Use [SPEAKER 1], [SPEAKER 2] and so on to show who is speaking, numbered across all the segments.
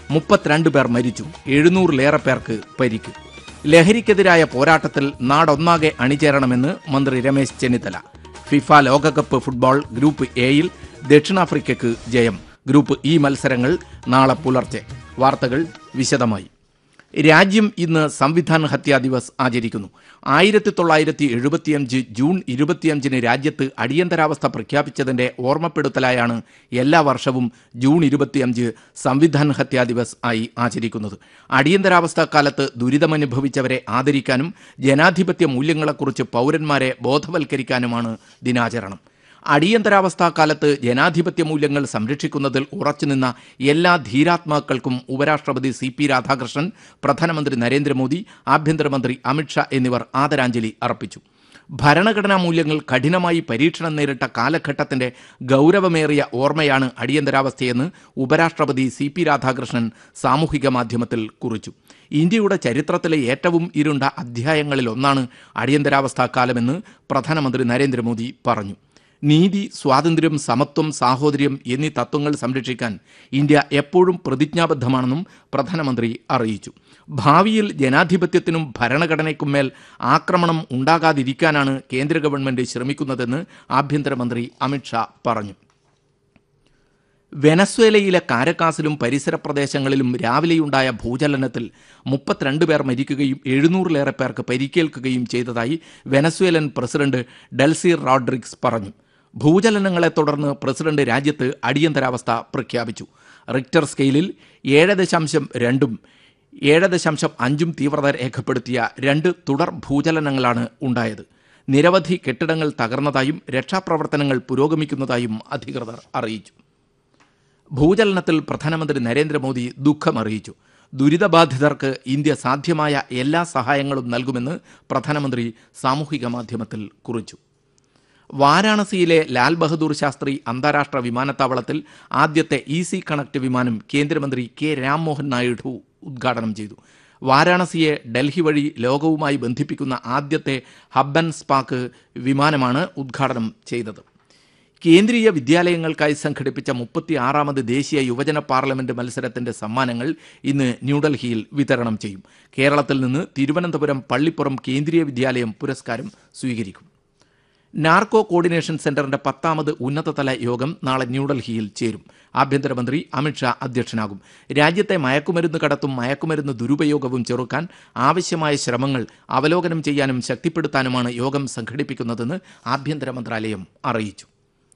[SPEAKER 1] മുപ്പത്തിരണ്ട് പേർ മരിച്ചു എഴുന്നൂറിലേറെ പേർക്ക് പരിക്ക് ലഹരിക്കെതിരായ പോരാട്ടത്തിൽ നാടൊന്നാകെ അണിചേരണമെന്ന് മന്ത്രി രമേശ് ചെന്നിത്തല ഫിഫ ലോകകപ്പ് ഫുട്ബോൾ ഗ്രൂപ്പ് എയിൽ ദക്ഷിണാഫ്രിക്കയ്ക്ക് ജയം ഗ്രൂപ്പ് ഇ മത്സരങ്ങൾ നാളെ പുലർച്ചെ വാർത്തകൾ വിശദമായി രാജ്യം ഇന്ന് സംവിധാൻ ഹത്യാ ദിവസ് ആചരിക്കുന്നു ആയിരത്തി തൊള്ളായിരത്തി എഴുപത്തിയഞ്ച് ജൂൺ ഇരുപത്തിയഞ്ചിന് രാജ്യത്ത് അടിയന്തരാവസ്ഥ പ്രഖ്യാപിച്ചതിന്റെ ഓർമ്മപ്പെടുത്തലായാണ് എല്ലാ വർഷവും ജൂൺ ഇരുപത്തിയഞ്ച് സംവിധാൻ ഹത്യാ ദിവസ് ആയി ആചരിക്കുന്നത് അടിയന്തരാവസ്ഥ കാലത്ത് ദുരിതമനുഭവിച്ചവരെ ആദരിക്കാനും ജനാധിപത്യ മൂല്യങ്ങളെക്കുറിച്ച് പൗരന്മാരെ ബോധവൽക്കരിക്കാനുമാണ് ദിനാചരണം അടിയന്തരാവസ്ഥാ കാലത്ത് ജനാധിപത്യ മൂല്യങ്ങൾ സംരക്ഷിക്കുന്നതിൽ ഉറച്ചുനിന്ന എല്ലാ ധീരാത്മാക്കൾക്കും ഉപരാഷ്ട്രപതി സി പി രാധാകൃഷ്ണൻ പ്രധാനമന്ത്രി നരേന്ദ്രമോദി ആഭ്യന്തരമന്ത്രി അമിത്ഷാ എന്നിവർ ആദരാഞ്ജലി അർപ്പിച്ചു ഭരണഘടനാ മൂല്യങ്ങൾ കഠിനമായി പരീക്ഷണം നേരിട്ട കാലഘട്ടത്തിന്റെ ഗൗരവമേറിയ ഓർമ്മയാണ് അടിയന്തരാവസ്ഥയെന്ന് ഉപരാഷ്ട്രപതി സി പി രാധാകൃഷ്ണൻ സാമൂഹിക മാധ്യമത്തിൽ കുറിച്ചു ഇന്ത്യയുടെ ചരിത്രത്തിലെ ഏറ്റവും ഇരുണ്ട അധ്യായങ്ങളിലൊന്നാണ് അടിയന്തരാവസ്ഥാ കാലമെന്ന് പ്രധാനമന്ത്രി നരേന്ദ്രമോദി പറഞ്ഞു നീതി സ്വാതന്ത്ര്യം സമത്വം സാഹോദര്യം എന്നീ തത്വങ്ങൾ സംരക്ഷിക്കാൻ ഇന്ത്യ എപ്പോഴും പ്രതിജ്ഞാബദ്ധമാണെന്നും പ്രധാനമന്ത്രി അറിയിച്ചു ഭാവിയിൽ ജനാധിപത്യത്തിനും ഭരണഘടനയ്ക്കും മേൽ ആക്രമണം ഉണ്ടാകാതിരിക്കാനാണ് കേന്ദ്ര ഗവൺമെന്റ് ശ്രമിക്കുന്നതെന്ന് ആഭ്യന്തരമന്ത്രി അമിത്ഷാ പറഞ്ഞു വെനസ്വേലയിലെ കാരക്കാസിലും പരിസര പ്രദേശങ്ങളിലും രാവിലെയുണ്ടായ ഭൂചലനത്തിൽ മുപ്പത്തിരണ്ട് പേർ മരിക്കുകയും എഴുന്നൂറിലേറെ പേർക്ക് പരിക്കേൽക്കുകയും ചെയ്തതായി വെനസ്വേലൻ പ്രസിഡന്റ് ഡെൽസീർ റോഡ്രിക്സ് പറഞ്ഞു ഭൂചലനങ്ങളെ തുടർന്ന് പ്രസിഡന്റ് രാജ്യത്ത് അടിയന്തരാവസ്ഥ പ്രഖ്യാപിച്ചു റിക്ടർ സ്കെയിലിൽ ഏഴ് ദശാംശം രണ്ടും ഏഴ് ദശാംശം അഞ്ചും തീവ്രത രേഖപ്പെടുത്തിയ രണ്ട് തുടർ ഭൂചലനങ്ങളാണ് ഉണ്ടായത് നിരവധി കെട്ടിടങ്ങൾ തകർന്നതായും രക്ഷാപ്രവർത്തനങ്ങൾ പുരോഗമിക്കുന്നതായും അധികൃതർ അറിയിച്ചു ഭൂചലനത്തിൽ പ്രധാനമന്ത്രി നരേന്ദ്രമോദി ദുഃഖമറിയിച്ചു ദുരിതബാധിതർക്ക് ഇന്ത്യ സാധ്യമായ എല്ലാ സഹായങ്ങളും നൽകുമെന്ന് പ്രധാനമന്ത്രി സാമൂഹിക മാധ്യമത്തിൽ കുറിച്ചു വാരാണസിയിലെ ലാൽ ബഹദൂർ ശാസ്ത്രി അന്താരാഷ്ട്ര വിമാനത്താവളത്തിൽ ആദ്യത്തെ ഈസി കണക്ട് വിമാനം കേന്ദ്രമന്ത്രി കെ രാംമോഹൻ നായിഡു ഉദ്ഘാടനം ചെയ്തു വാരാണസിയെ ഡൽഹി വഴി ലോകവുമായി ബന്ധിപ്പിക്കുന്ന ആദ്യത്തെ ഹബ് ആൻഡ് സ്പാക്ക് വിമാനമാണ് ഉദ്ഘാടനം ചെയ്തത് കേന്ദ്രീയ വിദ്യാലയങ്ങൾക്കായി സംഘടിപ്പിച്ച മുപ്പത്തി ആറാമത് ദേശീയ യുവജന പാർലമെന്റ് മത്സരത്തിന്റെ സമ്മാനങ്ങൾ ഇന്ന് ന്യൂഡൽഹിയിൽ വിതരണം ചെയ്യും കേരളത്തിൽ നിന്ന് തിരുവനന്തപുരം പള്ളിപ്പുറം കേന്ദ്രീയ വിദ്യാലയം പുരസ്കാരം സ്വീകരിക്കും നാർക്കോ കോർഡിനേഷൻ സെന്ററിന്റെ പത്താമത് ഉന്നതതല യോഗം നാളെ ന്യൂഡൽഹിയിൽ ചേരും ആഭ്യന്തരമന്ത്രി അമിത്ഷാ അധ്യക്ഷനാകും രാജ്യത്തെ മയക്കുമരുന്ന് കടത്തും മയക്കുമരുന്ന് ദുരുപയോഗവും ചെറുക്കാൻ ആവശ്യമായ ശ്രമങ്ങൾ അവലോകനം ചെയ്യാനും ശക്തിപ്പെടുത്താനുമാണ് യോഗം സംഘടിപ്പിക്കുന്നതെന്ന് ആഭ്യന്തര മന്ത്രാലയം അറിയിച്ചു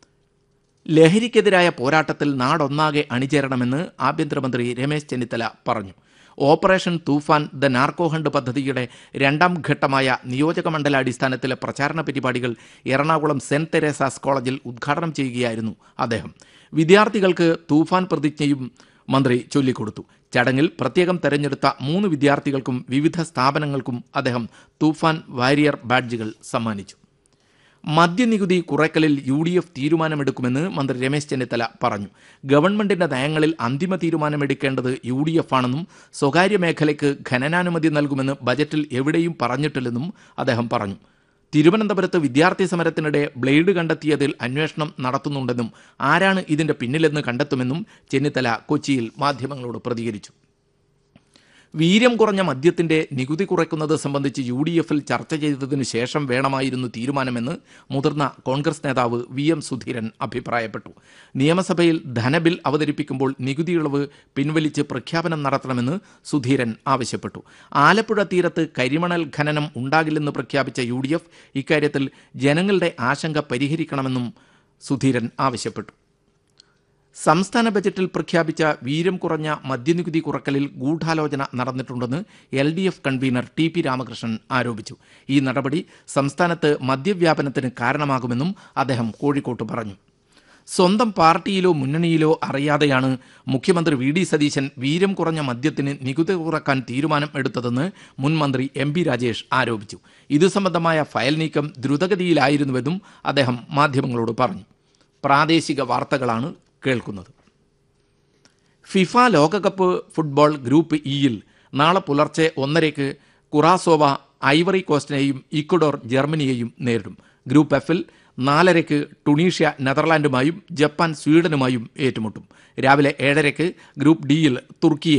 [SPEAKER 1] ലഹരിക്കെതിരായ പോരാട്ടത്തിൽ നാടൊന്നാകെ അണിചേരണമെന്ന് ആഭ്യന്തരമന്ത്രി രമേശ് ചെന്നിത്തല പറഞ്ഞു operation Toofan the narco hunt പദ്ധതിയുടെ രണ്ടാം ഘട്ടമായ നിയോജക മണ്ഡലാടിസ്ഥാനത്തിലെ പ്രചാരണ പരിപാടികൾ എറണാകുളം സെന്റ് തെരേസാസ് കോളേജിൽ ഉദ്ഘാടനം ചെയ്യുകയായിരുന്നു അദ്ദേഹം വിദ്യാർത്ഥികൾക്ക് തൂഫാൻ പ്രതിജ്ഞയും മന്ത്രി ചൊല്ലിക്കൊടുത്തു ചടങ്ങിൽ പ്രത്യേകം തെരഞ്ഞെടുത്ത മൂന്ന് വിദ്യാർത്ഥികൾക്കും വിവിധ സ്ഥാപനങ്ങൾക്കും അദ്ദേഹം തൂഫാൻ വാരിയർ ബാഡ്ജുകൾ സമ്മാനിച്ചു മദ്യനികുതി കുറയ്ക്കലിൽ യു ഡി എഫ് തീരുമാനമെടുക്കുമെന്ന് മന്ത്രി രമേശ് ചെന്നിത്തല പറഞ്ഞു ഗവൺമെന്റിന്റെ നയങ്ങളിൽ അന്തിമ തീരുമാനമെടുക്കേണ്ടത് യു ഡി എഫ് ആണെന്നും സ്വകാര്യ മേഖലയ്ക്ക് ഖനനാനുമതി നൽകുമെന്ന് ബജറ്റിൽ എവിടെയും പറഞ്ഞിട്ടില്ലെന്നും അദ്ദേഹം പറഞ്ഞു തിരുവനന്തപുരത്ത് വിദ്യാർത്ഥി സമരത്തിനിടെ ബ്ലേഡ് കണ്ടെത്തിയതിൽ അന്വേഷണം നടത്തുന്നുണ്ടെന്നും ആരാണ് ഇതിന്റെ പിന്നിലെന്ന് കണ്ടെത്തുമെന്നും ചെന്നിത്തല കൊച്ചിയിൽ മാധ്യമങ്ങളോട് പ്രതികരിച്ചു വീര്യം കുറഞ്ഞ മദ്യത്തിന്റെ നികുതി കുറയ്ക്കുന്നത് സംബന്ധിച്ച് യു ഡി എഫിൽ ചർച്ച ചെയ്തതിനു ശേഷം വേണമായിരുന്നു തീരുമാനമെന്ന് മുതിർന്ന കോൺഗ്രസ് നേതാവ് വി എം സുധീരൻ അഭിപ്രായപ്പെട്ടു നിയമസഭയിൽ ധനബിൽ അവതരിപ്പിക്കുമ്പോൾ നികുതി ഇളവ് പിൻവലിച്ച് പ്രഖ്യാപനം നടത്തണമെന്ന് സുധീരൻ ആവശ്യപ്പെട്ടു ആലപ്പുഴ തീരത്ത് കരിമണൽ ഖനനം ഉണ്ടാകില്ലെന്ന് പ്രഖ്യാപിച്ച യു ഡി എഫ് ഇക്കാര്യത്തിൽ ജനങ്ങളുടെ ആശങ്ക പരിഹരിക്കണമെന്നും സുധീരൻ ആവശ്യപ്പെട്ടു സംസ്ഥാന ബജറ്റിൽ പ്രഖ്യാപിച്ച വീര്യം കുറഞ്ഞ മദ്യനികുതി കുറക്കലിൽ ഗൂഢാലോചന നടന്നിട്ടുണ്ടെന്ന് L D F convener T P Ramakrishnan ആരോപിച്ചു ഈ നടപടി സംസ്ഥാനത്ത് മദ്യവ്യാപനത്തിന് കാരണമാകുമെന്നും അദ്ദേഹം കോഴിക്കോട്ട് പറഞ്ഞു സ്വന്തം പാർട്ടിയിലോ മുന്നണിയിലോ അറിയാതെയാണ് മുഖ്യമന്ത്രി വി ഡി സതീശൻ വീര്യം കുറഞ്ഞ മദ്യത്തിന് നികുതി കുറക്കാൻ തീരുമാനം എടുത്തതെന്ന് മുൻ മന്ത്രി എം പി രാജേഷ് ആരോപിച്ചു ഇതു സംബന്ധമായ ഫയൽ നീക്കം ദ്രുതഗതിയിലായിരുന്നുവെന്നും അദ്ദേഹം മാധ്യമങ്ങളോട് പറഞ്ഞു പ്രാദേശിക വാർത്തകളാണ് കേൾക്കുന്നത് ഫിഫ ലോകകപ്പ് ഫുട്ബോൾ ഗ്രൂപ്പ് ഇയിൽ നാളെ പുലർച്ചെ ഒന്നരയ്ക്ക് കുറാസോവ ഐവറി കോസ്റ്റിനെയും ഇക്വഡോർ ജർമ്മനിയെയും നേരിടും ഗ്രൂപ്പ് എഫിൽ നാലരയ്ക്ക് ടുണീഷ്യ നെതർലാൻഡുമായും ജപ്പാൻ സ്വീഡനുമായും ഏറ്റുമുട്ടും രാവിലെ ഏഴരയ്ക്ക് ഗ്രൂപ്പ് ഡിയിൽ തുർക്കിയെ